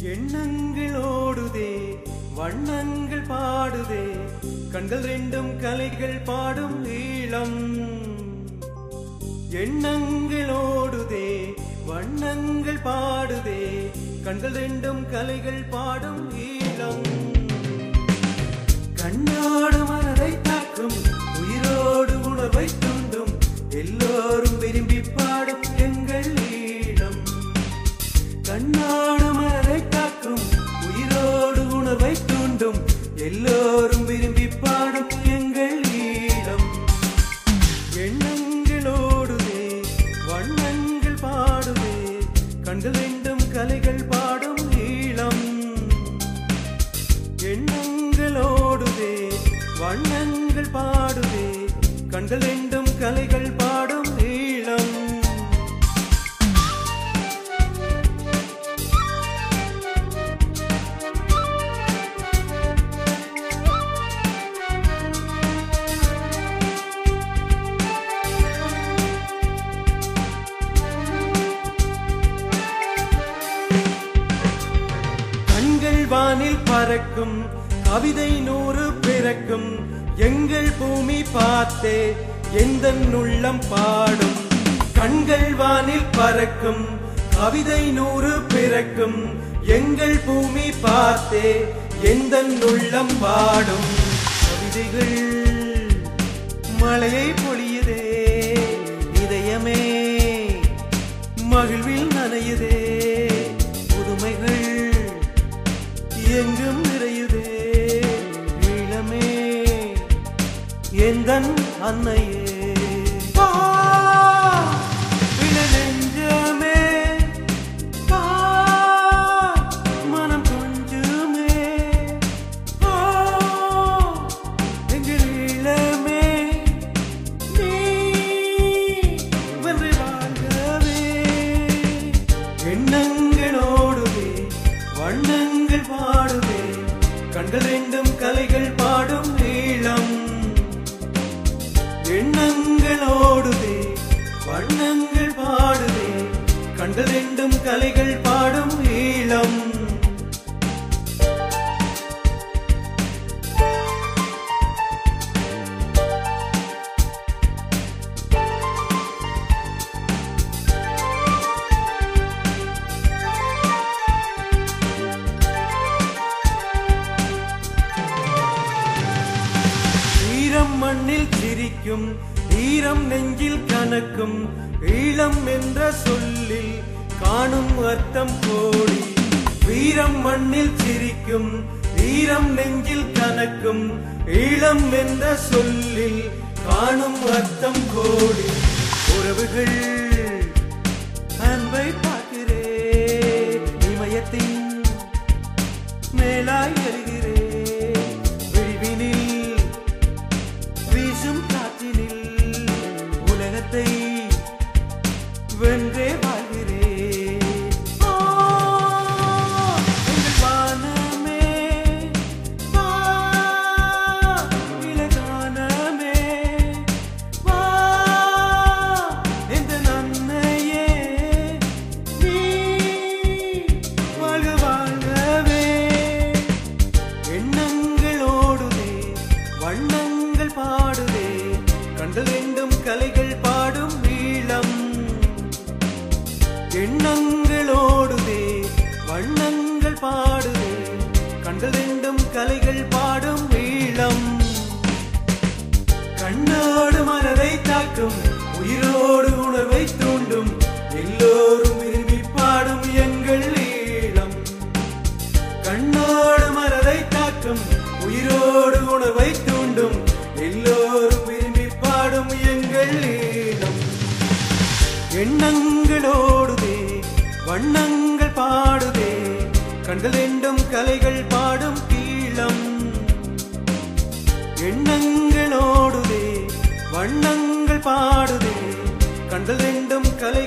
எண்ணங்கள் ஓடுதே வண்ணங்கள் பாடுதே கண்கள் ரெண்டும் கலைகள் பாடும் ஈழம் எண்ணங்கள் ஓடுதே வண்ணங்கள் பாடுதே கண்கள் ரெண்டும் கலைகள் பாடும் ஈழம் கண்ணோடு மனதை தாக்கும் உயிரோடு உணர்வை தூண்டும் எல்லோரும் விரும்பி பாடும் எங்கள் ஈழம் கண்ணோடு மனதை தாக்கும் உயிரோடு உணர்வை தூண்டும் எல்லோரும் விரும்பி பாடும் எங்கள் ஈழம் எண்ணங்களோடுதே வண்ணங்கள் பாடுதே கண்கள் ரெண்டும் கலைகள் பாடும் ஈழம் எண்ணங்களோடுதே வண்ணங்கள் பாடுதே கண்கள் ரெண்டும் கலைகள் பாடும் ஈழம் கண்கள் வானில் பறக்கும் கவிதை நூறு பிறக்கும் எங்கள் பூமி பார்த்தே எந்த உள்ளம் பாடும் கண்கள் வானில் பறக்கும் கவிதை நூறு பிறக்கும் எங்கள் பூமி பார்த்தே எந்த உள்ளம் பாடும் கவிதைகள் மழையை பொழியுதே இதயமே மகிழ்வில் நனையுதே புதுமைகள் எங்கும் நிறையுதே இளமே எந்தன் அன்னையே வா, இளநெஞ்சமே, வா, மனம் கொஞ்சுமே, வா, எங்கள் இளமே, நீ வென்று வாழ்கவே. எண்ணங்களோடுவே வண்ணங்கள் பாடுவே கண்கள் ரெண்டும் கலைகள் பாடும் ஈழம் எண்ணங்களோடுதே வண்ணங்கள் பாடுதே கண்கள் ரெண்டும் கலைகள் பாடும் ஈழம் ஈரம் மண்ணில் சிரிக்கும் ஈரம் நெஞ்சில் கனக்கும் ஈழம் என்ற சொல்லில் காணும் அர்த்தம் கோடி வீரம் மண்ணில் சிரிக்கும் ஈரம் நெஞ்சில் கனக்கும் ஈழம் என்ற சொல்லில் காணும் அர்த்தம் கோடி உறவுகள் அன்பை பார்க்கிறே இமயத்தின் மேலாய் எழுகிறே விழிவினில் வீசும் காற்றினில் உலகத்தை வென்றே வாழ்கிறே ஆ, எங்கள் வானமே, வா, இளகானமே, வா, எந்த நன்மையே, நீ வாழ்க வாழ்கவே எண்ணங்களோடுதே வண்ணங்கள் பாடுதே கண்கள் ரெண்டும் கலைகள் பாடும் ஈழம் எண்ணங்களோடுதே வண்ணங்கள் பாடுதே கண்கள் ரெண்டும் கலைகள் பாடும் ஈழம் கண்ணோடு மனதை தாக்கும் உயிரோடு உணர்வை தூண்டும் எல்லோரும் விரும்பி பாடும் எங்கள் ஈழம் கண்ணோடு மனதை தாக்கும் உயிரோடு உணர்வை தூண்டும் எல்லோரும் விரும்பி பாடும் எங்கள் ஈழம் எண்ணங்களோடுதே வண்ணங்கள் பாடுதே கண்கள் ரெண்டும் கலைகள் பாடும் கீழம் எண்ணங்களோடுதே வண்ணங்கள் பாடுதே கண்கள் ரெண்டும் கலை